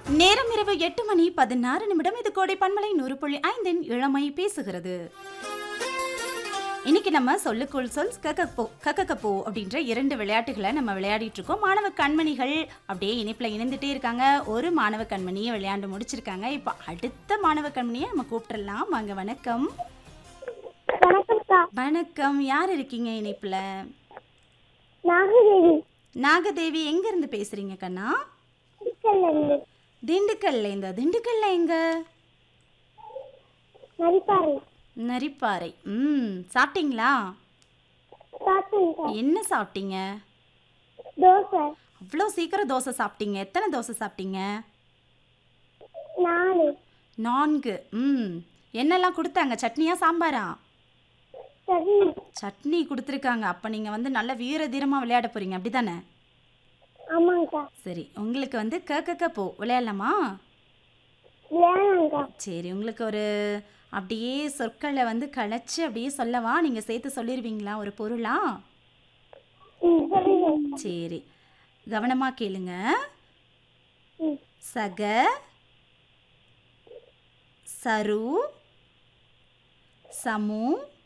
நேரம் இரவு எட்டு மணி பதினாறு நிமிடம் இது கோடை பன்மலை நூறு புள்ளி ஐந்தின் இளமை பேசுகிறது இன்னைக்கு நம்ம சொல்லுக்குள் சொல் கக்கப்போ கக்கக்கப்போ அப்படின்ற இரண்டு விளையாட்டுகளை நம்ம விளையாடிட்டு இருக்கோம் மாணவ கண்மணிகள் அப்படியே இணைப்பில் இணைந்துட்டே இருக்காங்க ஒரு மாணவ கண்மணியை விளையாண்டு முடிச்சிருக்காங்க இப்போ அடுத்த மாணவ கண்மணியை நம்ம கூப்பிட்டுறலாம் வாங்க வணக்கம் வணக்கம்க்கா வணக்கம் யார் இருக்கீங்க இணைப்பில் நாகதேவி நாகதேவி எங்க இருந்து பேசுறீங்க கண்ணா திருச்செல்லேருந்து திண்டுக்கல்ல இந்த திண்டுக்கல்ல எங்க நரிப்பாறை நரிப்பாறை ம் சாப்பிட்டீங்களா சாப்பிட்டேன்க்கா என்ன சாப்பிட்டீங்க தோசை அவ்வளோ சீக்கிரம் தோசை சாப்பிட்டீங்க எத்தனை தோசை சாப்பிட்டீங்க நாலு நான்கு ம் என்னெல்லாம் கொடுத்தாங்க சட்னியா சாம்பாரா சட்னி சட்னி கொடுத்துருக்காங்க அப்போ நீங்கள் வந்து நல்ல வீர தீரமாக விளையாட போகிறீங்க அப்படி தானே ஆமாங்க்கா சரி உங்களுக்கு வந்து கக்க போ விளையாடலாமா விளையாடலாங்க்கா சரி உங்களுக்கு ஒரு அப்படியே சொற்களை வந்து கலைச்சு அப்படியே சொல்லவா நீங்கள் சேர்த்து சொல்லிடுவீங்களா ஒரு பொருளா ம் சொல்லுங்க சரி கவனமாக கேளுங்க ம் சக சரு சமு